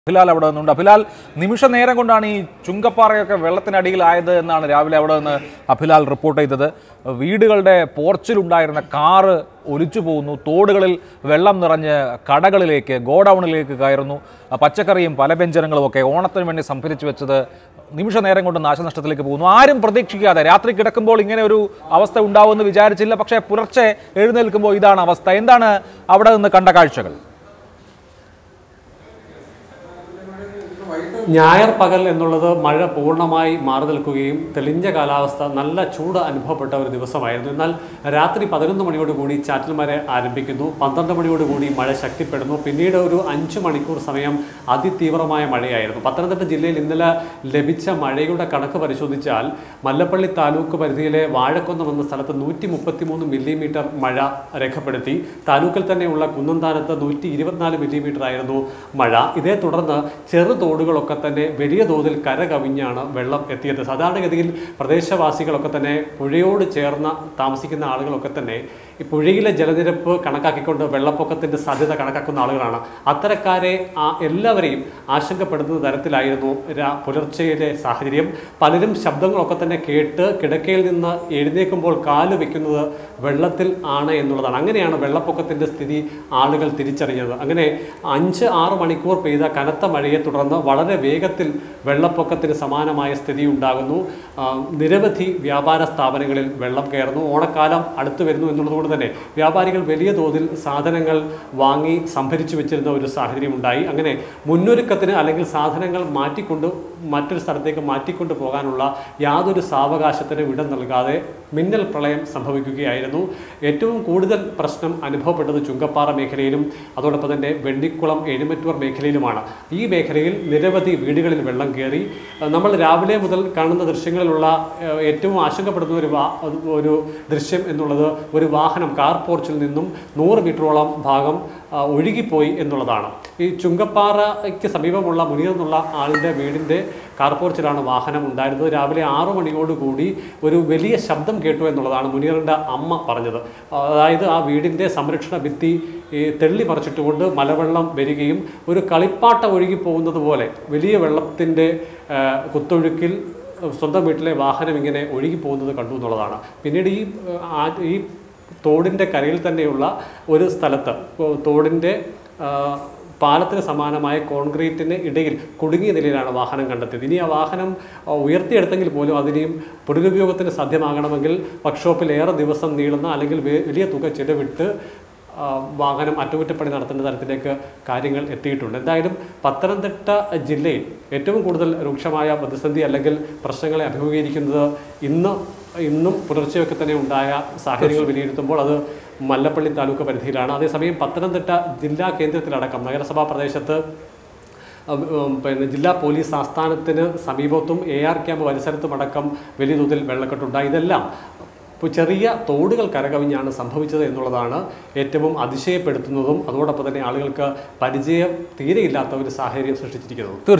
അഭിലാൽ അവിടെ നിന്നുണ്ട് അഭിലാൽ നിമിഷ നേരം കൊണ്ടാണ് ഈ ചുങ്കപ്പാറയൊക്കെ വെള്ളത്തിനടിയിലായത് എന്നാണ് രാവിലെ അവിടെ നിന്ന് അഭിലാൽ റിപ്പോർട്ട് ചെയ്തത് വീടുകളുടെ പോർച്ചിലുണ്ടായിരുന്ന കാറ് ഒലിച്ചു പോകുന്നു തോടുകളിൽ വെള്ളം നിറഞ്ഞ് കടകളിലേക്ക് ഗോഡൌണിലേക്ക് കയറുന്നു പച്ചക്കറിയും പലവ്യഞ്ജനങ്ങളും ഒക്കെ ഓണത്തിന് വേണ്ടി സംഭരിച്ചു വെച്ചത് നിമിഷ നേരം കൊണ്ട് നാശനഷ്ടത്തിലേക്ക് പോകുന്നു ആരും പ്രതീക്ഷിക്കാതെ രാത്രി കിടക്കുമ്പോൾ ഇങ്ങനെ ഒരു അവസ്ഥ ഉണ്ടാവുമെന്ന് വിചാരിച്ചില്ല പക്ഷേ പുലർച്ചെ എഴുന്നേൽക്കുമ്പോൾ ഇതാണ് അവസ്ഥ എന്താണ് അവിടെ നിന്ന് കണ്ട കാഴ്ചകൾ ഞായർ പകൽ എന്നുള്ളത് മഴ പൂർണ്ണമായി മാറി നിൽക്കുകയും തെളിഞ്ഞ കാലാവസ്ഥ നല്ല ചൂട് അനുഭവപ്പെട്ട ഒരു ദിവസമായിരുന്നു എന്നാൽ രാത്രി പതിനൊന്ന് മണിയോടുകൂടി ചാറ്റൽ മഴ ആരംഭിക്കുന്നു പന്ത്രണ്ട് മണിയോടുകൂടി മഴ ശക്തിപ്പെടുന്നു പിന്നീട് ഒരു അഞ്ച് മണിക്കൂർ സമയം അതിതീവ്രമായ മഴയായിരുന്നു പത്തനംതിട്ട ജില്ലയിൽ ഇന്നലെ ലഭിച്ച മഴയുടെ കണക്ക് പരിശോധിച്ചാൽ മല്ലപ്പള്ളി താലൂക്ക് പരിധിയിലെ വാഴക്കൊന്നം എന്ന സ്ഥലത്ത് നൂറ്റി മുപ്പത്തിമൂന്ന് മില്ലിമീറ്റർ മഴ രേഖപ്പെടുത്തി താലൂക്കിൽ തന്നെയുള്ള കുന്നന്താനത്ത് നൂറ്റി ഇരുപത്തിനാല് മില്ലിമീറ്റർ ആയിരുന്നു മഴ ഇതേ തുടർന്ന് ചെറു തോടുകളൊക്കെ തന്നെ വലിയ തോതിൽ കര കവിഞ്ഞാണ് വെള്ളം എത്തിയത് സാധാരണഗതിയിൽ പ്രദേശവാസികളൊക്കെ തന്നെ പുഴയോട് ചേർന്ന് താമസിക്കുന്ന ആളുകളൊക്കെ തന്നെ ഈ പുഴയിലെ ജലനിരപ്പ് കണക്കാക്കിക്കൊണ്ട് വെള്ളപ്പൊക്കത്തിന്റെ സാധ്യത കണക്കാക്കുന്ന ആളുകളാണ് അത്തരക്കാരെ ആ എല്ലാവരെയും ആശങ്കപ്പെടുത്തുന്ന തരത്തിലായിരുന്നു രാ- പുലർച്ചെയിലെ സാഹചര്യം പലരും ശബ്ദങ്ങളൊക്കെ തന്നെ കേട്ട് കിടക്കയിൽ നിന്ന് എഴുന്നേൽക്കുമ്പോൾ കാല് വെക്കുന്നത് വെള്ളത്തിൽ ആണ് എന്നുള്ളതാണ് അങ്ങനെയാണ് വെള്ളപ്പൊക്കത്തിന്റെ സ്ഥിതി ആളുകൾ തിരിച്ചറിഞ്ഞത് അങ്ങനെ അഞ്ച് ആറ് മണിക്കൂർ പെയ്ത കനത്ത മഴയെ തുടർന്ന് വളരെ വേഗത്തിൽ വെള്ളപ്പൊക്കത്തിന് സമാനമായ സ്ഥിതി ഉണ്ടാകുന്നു ആ, നിരവധി വ്യാപാര സ്ഥാപനങ്ങളിൽ വെള്ളം കയറുന്നു ഓണക്കാലം അടുത്തു വരുന്നു എന്നുള്ളതുകൊണ്ട് തന്നെ വ്യാപാരികൾ വലിയ തോതിൽ സാധനങ്ങൾ വാങ്ങി സംഭരിച്ചു വെച്ചിരുന്ന ഒരു സാഹചര്യം ഉണ്ടായി അങ്ങനെ മുന്നൊരുക്കത്തിന് അല്ലെങ്കിൽ സാധനങ്ങൾ മാറ്റിക്കൊണ്ട് മറ്റൊരു സ്ഥലത്തേക്ക് മാറ്റിക്കൊണ്ട് പോകാനുള്ള യാതൊരു സാവകാശത്തിനും ഇടം നൽകാതെ മിന്നൽ പ്രളയം സംഭവിക്കുകയായിരുന്നു ഏറ്റവും കൂടുതൽ പ്രശ്നം അനുഭവപ്പെട്ടത് ചുങ്കപ്പാറ മേഖലയിലും അതോടൊപ്പം തന്നെ വെണ്ണിക്കുളം എഴുമറ്റൂർ മേഖലയിലുമാണ് ഈ മേഖലയിൽ നിരവധി വീടുകളിൽ വെള്ളം കയറി അഹ് നമ്മൾ രാവിലെ മുതൽ കാണുന്ന ദൃശ്യങ്ങളിലുള്ള ഏഹ്, ഏറ്റവും ആശങ്കപ്പെടുന്ന ഒരു വാ- ഒരു ദൃശ്യം എന്നുള്ളത് ഒരു വാഹനം കാർ പോർച്ചിൽ നിന്നും നൂറ് മീറ്ററോളം ഭാഗം ആ, ഒഴുകിപ്പോയി എന്നുള്ളതാണ് ഈ ചുങ്കപ്പാറയ്ക്ക് സമീപമുള്ള മുനിയർ എന്നുള്ള ആളിൻ്റെ വീടിൻ്റെ കാർ പോർച്ചിലാണ് വാഹനം ഉണ്ടായിരുന്നത് രാവിലെ ആറു മണിയോടുകൂടി ഒരു വലിയ ശബ്ദം കേട്ടു എന്നുള്ളതാണ് മുനീറിൻ്റെ അമ്മ പറഞ്ഞത് അതായത് ആ വീടിൻ്റെ സംരക്ഷണ ഭിത്തി ഈ തെള്ളി മറിച്ചിട്ടുകൊണ്ട് മലവെള്ളം വരികയും ഒരു കളിപ്പാട്ട ഒഴുകി പോകുന്നത് പോലെ വലിയ വെള്ളത്തിൻ്റെ ആ, കുത്തൊഴുക്കിൽ സ്വന്തം വീട്ടിലെ വാഹനം ഇങ്ങനെ ഒഴുകി പോകുന്നത് കണ്ടു എന്നുള്ളതാണ് പിന്നീട് ഈ ആ, ഈ തോടിൻ്റെ കരയിൽ തന്നെയുള്ള ഒരു സ്ഥലത്ത് ഇപ്പോൾ തോടിൻ്റെ ആ, പാലത്തിന് സമാനമായ കോൺക്രീറ്റിന് ഇടയിൽ കുടുങ്ങിയ നിലയിലാണ് വാഹനം കണ്ടെത്തിയത് ഇനി ആ വാഹനം ആ, ഉയർത്തിയെടുത്തെങ്കിൽ പോലും അതിനെയും പുനരുപയോഗത്തിന് സാധ്യമാകണമെങ്കിൽ വർക്ക്ഷോപ്പിൽ ഏറെ ദിവസം നീളുന്ന അല്ലെങ്കിൽ വേ- വലിയ തുക ചിലവിട്ട് ആ, വാഹനം അറ്റകുറ്റപ്പണി നടത്തേണ്ട തരത്തിലേക്ക് കാര്യങ്ങൾ എത്തിയിട്ടുണ്ട് എന്തായാലും പത്തനംതിട്ട ജില്ലയിൽ ഏറ്റവും കൂടുതൽ രൂക്ഷമായ പ്രതിസന്ധി അല്ലെങ്കിൽ പ്രശ്നങ്ങളെ അഭിമുഖീകരിക്കുന്നത് ഇന്ന് ഇന്നും പുലർച്ചെയൊക്കെ തന്നെ ഉണ്ടായ സാഹചര്യങ്ങൾ വിലയിരുത്തുമ്പോൾ അത് മല്ലപ്പള്ളി താലൂക്ക് പരിധിയിലാണ് അതേസമയം പത്തനംതിട്ട ജില്ലാ കേന്ദ്രത്തിലടക്കം നഗരസഭാ പ്രദേശത്ത് ഉം, ഉം, പിന്നെ ജില്ലാ പോലീസ് ആസ്ഥാനത്തിന് സമീപത്തും എ ആർ ക്യാമ്പ് പരിസരത്തുമടക്കം വലിയ തോതിൽ വെള്ളക്കെട്ടുണ്ടായി ഇതെല്ലാം ഇപ്പോൾ ചെറിയ തോടുകൾ കരകവിഞ്ഞാണ് സംഭവിച്ചത് എന്നുള്ളതാണ് ഏറ്റവും അതിശയപ്പെടുത്തുന്നതും അതോടൊപ്പം തന്നെ ആളുകൾക്ക് പരിചയം തീരെയില്ലാത്ത ഒരു സാഹചര്യം സൃഷ്ടിച്ചിരിക്കുന്നത്